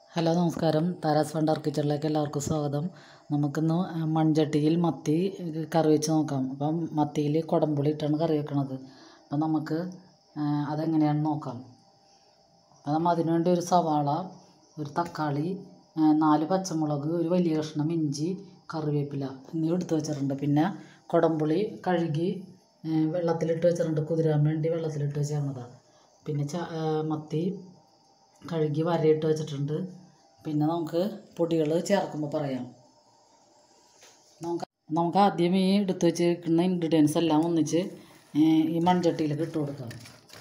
hello നമസ്കാരം Tara's funder കിച്ചണിലേക്ക് എല്ലാവർക്കും സ്വാഗതം നമുക്കിന്ന് മൺചട്ടിയിൽ മത്തി കറി വെച്ച് നോക്കാം അപ്പം മത്തിയിൽ കുടംപുളി ഇട്ടാണ് കറി വെക്കണത് അപ്പം നമുക്ക് അതെങ്ങനെയാണെന്ന് നോക്കാം അപ്പം നമ്മൾ അതിനു വേണ്ടി ഒരു സവാള ഒരു തക്കാളി നാല് പച്ചമുളക് ഒരു വലിയ കഷ്ണം ഇഞ്ചി കറിവേപ്പില എന്നിവ എടുത്ത് വെച്ചിട്ടുണ്ട് പിന്നെ കുടംപുളി കഴുകി വെള്ളത്തിലിട്ട് വെച്ചിട്ടുണ്ട് കുതിരാൻ വേണ്ടി വെള്ളത്തിലിട്ട് വെച്ചിരുന്നതാണ് പിന്നെ ച മത്തി കഴുകി വരയിട്ട് വെച്ചിട്ടുണ്ട് പിന്നെ നമുക്ക് പൊടികൾ ചേർക്കുമ്പോൾ പറയാം നമുക്ക് നമുക്ക് ആദ്യം ഈ എടുത്ത് വെച്ചിരിക്കുന്ന ഇൻഗ്രീഡിയൻസ് എല്ലാം ഒന്നിച്ച് ഈ മൺചട്ടിയിലേക്ക് ഇട്ട് കൊടുക്കാം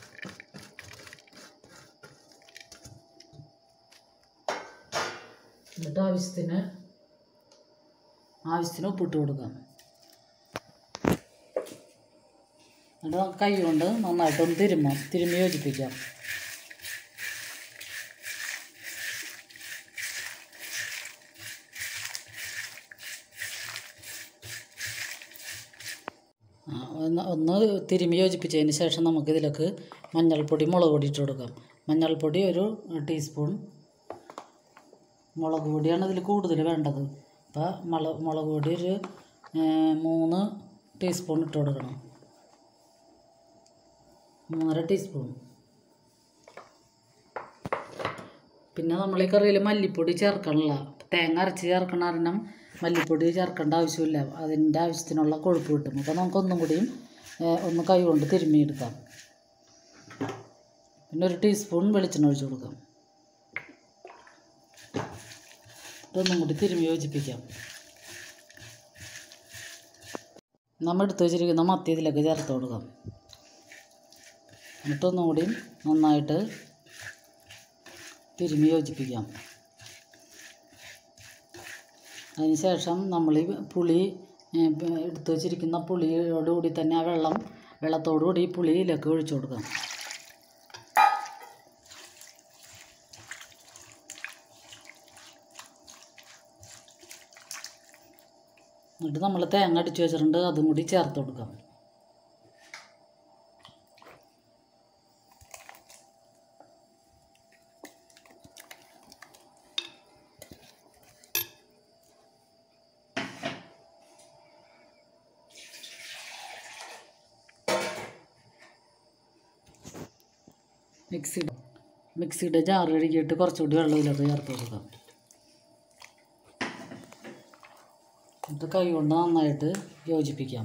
എന്നിട്ട് ആവശ്യത്തിന് ആവശ്യത്തിന് ഉപ്പിട്ട് കൊടുക്കാം എന്നിട്ട് നമുക്ക് കൈ കൊണ്ട് നന്നായിട്ടൊന്ന് തിരുമ്മാം തിരുമ്മി യോജിപ്പിക്കാം ഒന്ന് ഒന്ന് തിരുമ്മി യോജിപ്പിച്ചതിന് ശേഷം നമുക്കിതിലേക്ക് മഞ്ഞൾപ്പൊടി മുളക് പൊടി ഇട്ട് കൊടുക്കാം മഞ്ഞൾപ്പൊടി ഒരു ടീസ്പൂൺ മുളക് പൊടിയാണ് ഇതിൽ കൂടുതൽ വേണ്ടത് അപ്പോൾ മുള മുളക് പൊടി ഒരു മൂന്ന് ടീസ്പൂൺ ഇട്ട് കൊടുക്കണം മൂന്നര ടീസ്പൂൺ പിന്നെ നമ്മൾ ഈ കറിയിൽ മല്ലിപ്പൊടി ചേർക്കണില്ല തേങ്ങ അരച്ച് ചേർക്കണ കാരണം മല്ലിപ്പൊടി ചേർക്കേണ്ട ആവശ്യമില്ല അതിൻ്റെ ആവശ്യത്തിനുള്ള കൊഴുപ്പ് കിട്ടും അപ്പോൾ നമുക്കൊന്നും കൂടിയും ഒന്ന് കൈ കൊണ്ട് തിരുമ്മിയെടുക്കാം പിന്നെ ഒരു ടീസ്പൂൺ വെളിച്ചെണ്ണ ഒഴിച്ച് കൊടുക്കാം ഇതൊന്നും കൂടി തിരുമ്മി യോജിപ്പിക്കാം നമ്മൾ എടുത്ത് വെച്ചിരിക്കുന്ന മത്തി ഇതിലേക്ക് ചേർത്ത് കൊടുക്കാം എന്നിട്ടൊന്നും കൂടി നന്നായിട്ട് തിരുമ്മി യോജിപ്പിക്കാം അതിന് ശേഷം നമ്മൾ ഈ പുളി എടുത്ത് വെച്ചിരിക്കുന്ന പുളിയോടുകൂടി തന്നെ ആ വെള്ളം വെള്ളത്തോടുകൂടി ഈ പുളിയിലേക്ക് ഒഴിച്ചു കൊടുക്കാം എന്നിട്ട് നമ്മൾ തേങ്ങ അടിച്ച് വെച്ചിട്ടുണ്ട് അതും കൂടി ചേർത്ത് കൊടുക്കാം മിക്സിയുടെ മിക്സിയുടെ ജാർ കഴുകിയിട്ട് കുറച്ചുകൂടി വെള്ളം ഇതിലേക്ക് ചേർത്ത് കൊടുക്കാം എന്നിട്ട് കൈ കൊണ്ട് നന്നായിട്ട് യോജിപ്പിക്കാം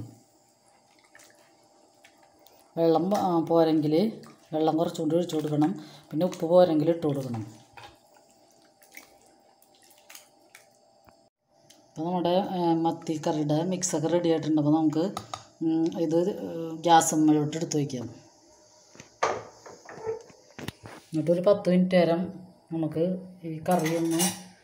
വെള്ളം പോരെങ്കിൽ വെള്ളം കുറച്ചുകൂടി ഒഴിച്ചു കൊടുക്കണം പിന്നെ ഉപ്പ് പോരെങ്കിൽ ഇട്ട് കൊടുക്കണം അപ്പോൾ നമ്മുടെ മത്തിക്കറിയുടെ മിക്സൊക്കെ റെഡി ആയിട്ടുണ്ട് അപ്പോൾ നമുക്ക് ഇത് ഗ്യാസമ്മലോട്ട് എടുത്ത് വയ്ക്കാം എന്നിട്ടൊരു പത്ത് മിനിറ്റ് നേരം നമുക്ക് ഈ കറി ഒന്ന്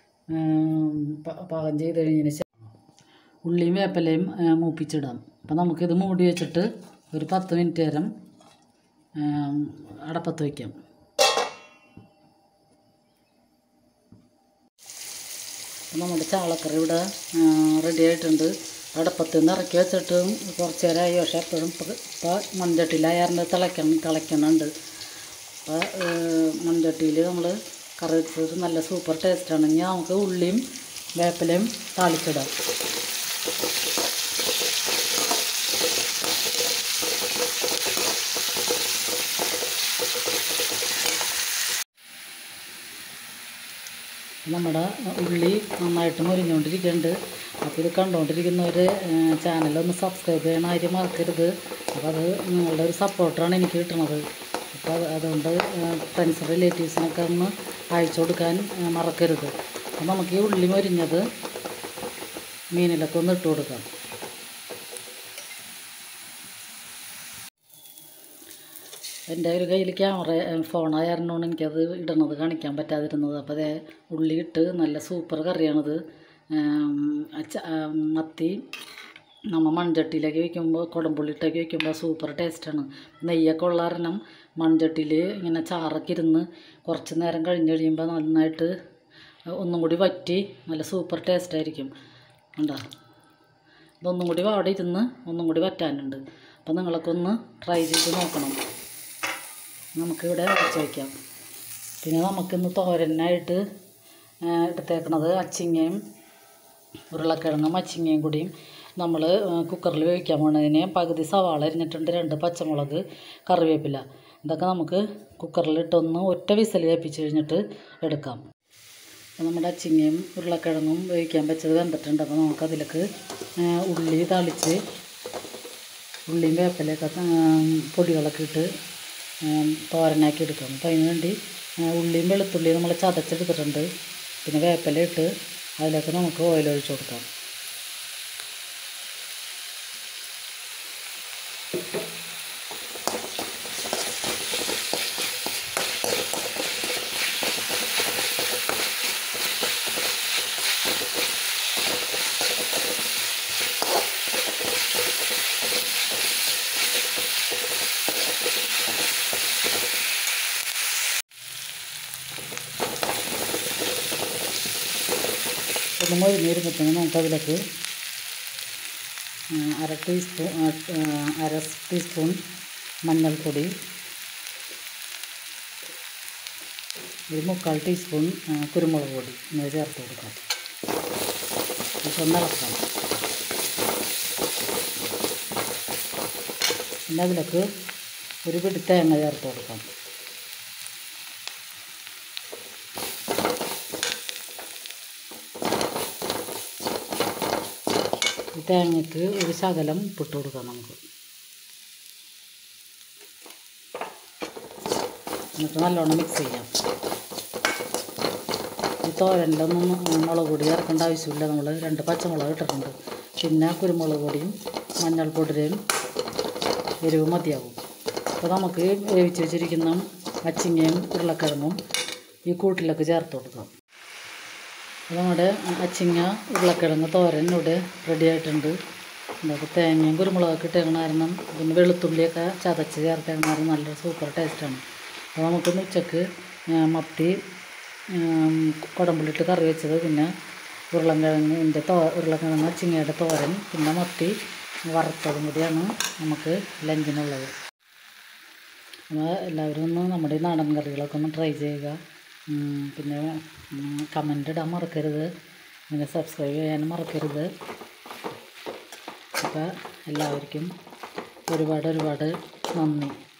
പാകം ചെയ്ത് കഴിഞ്ഞതിന് ശേഷം ഉള്ളിയും വേപ്പിലയും മൂപ്പിച്ചിടാം അപ്പോൾ നമുക്കിത് മൂടി വെച്ചിട്ട് ഒരു പത്ത് മിനിറ്റ് നേരം അടപ്പത്ത് വയ്ക്കാം നമ്മുടെ ചാളക്കറി ഇവിടെ റെഡി ആയിട്ടുണ്ട് അടപ്പത്ത് നിന്ന് ഇറക്കി വെച്ചിട്ട് കുറച്ച് നേരമായി പക്ഷേ എപ്പോഴും ഇപ്പോൾ മൺചട്ടിയിലായാറിൻ്റെ തിളയ്ക്കണം തിളയ്ക്കണുണ്ട് അപ്പോൾ മൺചട്ടിയിൽ നമ്മൾ കറി വെച്ചത് നല്ല സൂപ്പർ ടേസ്റ്റാണ് ഇനി നമുക്ക് ഉള്ളിയും വേപ്പിലയും താളിച്ചിടാം നമ്മുടെ ഉള്ളി നന്നായിട്ട് മുരിഞ്ഞുകൊണ്ടിരിക്കുന്നുണ്ട് അപ്പോൾ ഇത് കണ്ടുകൊണ്ടിരിക്കുന്നവർ ചാനലൊന്ന് സബ്സ്ക്രൈബ് ചെയ്യണ കാര്യം മറക്കരുത് അപ്പോൾ അത് നിങ്ങളുടെ ഒരു സപ്പോർട്ടാണ് എനിക്ക് കിട്ടുന്നത് അപ്പോൾ അതുകൊണ്ട് ഫ്രണ്ട്സ് റിലേറ്റീവ്സിനൊക്കെ ഒന്ന് അയച്ചു കൊടുക്കാൻ മറക്കരുത് അപ്പോൾ നമുക്ക് ഈ ഉള്ളി മൊരിഞ്ഞത് മീനിലൊക്കെ ഒന്ന് ഇട്ട് കൊടുക്കാം എൻ്റെ ഒരു കയ്യിൽ ക്യാമറ ഫോണായിരുന്നോണ്ട് എനിക്കത് ഇടണത് കാണിക്കാൻ പറ്റാതിരുന്നത് അപ്പോൾ അതേ ഉള്ളി ഇട്ട് നല്ല സൂപ്പർ കറിയാണത് മത്തി നമ്മൾ മൺചട്ടിയിലേക്ക് വയ്ക്കുമ്പോൾ കുടംപുള്ളിയിട്ടൊക്കെ വയ്ക്കുമ്പോൾ സൂപ്പർ ടേസ്റ്റാണ് നെയ്യൊക്കെ ഉള്ള കാരണം മൺചട്ടിയിൽ ഇങ്ങനെ ചാറൊക്കെ ഇരുന്ന് കുറച്ച് നേരം കഴിഞ്ഞ് കഴിയുമ്പോൾ നന്നായിട്ട് ഒന്നും കൂടി വറ്റി നല്ല സൂപ്പർ ടേസ്റ്റായിരിക്കും ഉണ്ടോ ഇതൊന്നും കൂടി അവിടെ ഇരുന്ന് ഒന്നും കൂടി വറ്റാനുണ്ട് അപ്പോൾ നിങ്ങളൊക്കെ ഒന്ന് ട്രൈ ചെയ്ത് നോക്കണം നമുക്കിവിടെ അടച്ച് വയ്ക്കാം പിന്നെ നമുക്കിന്ന് തോരനായിട്ട് എടുത്തേക്കണത് അച്ചിങ്ങയും ഉരുളക്കിഴങ്ങും അച്ചിങ്ങയും കൂടിയും നമ്മൾ കുക്കറിൽ വേവിക്കാൻ പോണതിന് പകുതി സവാള അരിഞ്ഞിട്ടുണ്ട് രണ്ട് പച്ചമുളക് കറിവേപ്പില ഇതൊക്കെ നമുക്ക് കുക്കറിലിട്ടൊന്ന് ഒറ്റ വിസൽ വേപ്പിച്ച് കഴിഞ്ഞിട്ട് എടുക്കാം അപ്പോൾ നമ്മുടെ അച്ചിങ്ങയും ഉരുളക്കിഴങ്ങും വേവിക്കാൻ വെച്ചത് വെന്തിട്ടുണ്ട് അപ്പോൾ നമുക്കതിലേക്ക് ഉള്ളി തളിച്ച് ഉള്ളിയും വേപ്പിലയൊക്കെ പൊടികളൊക്കെ ഇട്ട് തോരനാക്കി എടുക്കാം അപ്പോൾ അതിന് വേണ്ടി ഉള്ളിയും വെളുത്തുള്ളിയും നമ്മൾ ചതച്ചെടുത്തിട്ടുണ്ട് പിന്നെ വേപ്പില ഇട്ട് അതിലേക്ക് നമുക്ക് ഓയിൽ ഒഴിച്ച് കൊടുക്കാം ഒന്ന് മൊരിഞ്ഞ് വരുമ്പോഴത്തേനും നമുക്കതിലേക്ക് അര ടീസ്പൂൺ അര ടീസ്പൂൺ മഞ്ഞൾപ്പൊടി ഒരു മുക്കാൽ ടീസ്പൂൺ കുരുമുളക് പൊടി എന്നിവ ചേർത്ത് കൊടുക്കാം ഇതൊന്ന് ഇളക്കാം പിന്നെ അതിലേക്ക് ഒരു പിടി തേങ്ങ ചേർത്ത് കൊടുക്കാം ഈ തേങ്ങയ്ക്ക് ഒരു ശകലം ഉപ്പിട്ട് കൊടുക്കാം നമുക്ക് എന്നിട്ട് നല്ലോണം മിക്സ് ചെയ്യാം ഈ തോരനിലൊന്നും മുളക് പൊടി ചേർക്കേണ്ട ആവശ്യമില്ല നമ്മൾ രണ്ട് പച്ചമുളക് ഇട്ടിട്ടുണ്ട് പിന്നെ കുരുമുളക് പൊടിയും മഞ്ഞൾപ്പൊടിയും എരിവ് മതിയാവും അപ്പോൾ നമുക്ക് വേവിച്ച് വെച്ചിരിക്കുന്ന അച്ചിങ്ങയും ഉരുളക്കിഴങ്ങും ഈ കൂട്ടിലൊക്കെ ചേർത്ത് കൊടുക്കാം അപ്പോൾ നമ്മുടെ അച്ചിങ്ങ ഉരുളക്കിഴങ്ങ് തോരൻ ഇവിടെ റെഡി ആയിട്ടുണ്ട് അപ്പോൾ തേങ്ങയും കുരുമുളകൊക്കെ ഇട്ടേക്കണ കാരണം പിന്നെ വെളുത്തുള്ളിയൊക്കെ ചതച്ച് ചേർത്തേക്കണ കാരണം നല്ല സൂപ്പർ ടേസ്റ്റാണ് അപ്പോൾ നമുക്കിന്ന് ഉച്ചക്ക് മത്തി കുടമ്പുള്ളിട്ട് കറി വെച്ചത് പിന്നെ ഉരുളക്കിഴങ്ങിൻ്റെ തോ ഉരുളക്കിഴങ്ങ് അച്ചിങ്ങയുടെ തോരൻ പിന്നെ മത്തി വറുത്തതും കൂടിയാണ് നമുക്ക് ലഞ്ചിനുള്ളത് അപ്പോൾ എല്ലാവരും ഒന്ന് നമ്മുടെ ഈ നാടൻ കറികളൊക്കെ ഒന്ന് ട്രൈ ചെയ്യുക പിന്നെ കമൻ്റ് ഇടാൻ മറക്കരുത് പിന്നെ സബ്സ്ക്രൈബ് ചെയ്യാനും മറക്കരുത് അപ്പോൾ എല്ലാവർക്കും ഒരുപാട് ഒരുപാട് നന്ദി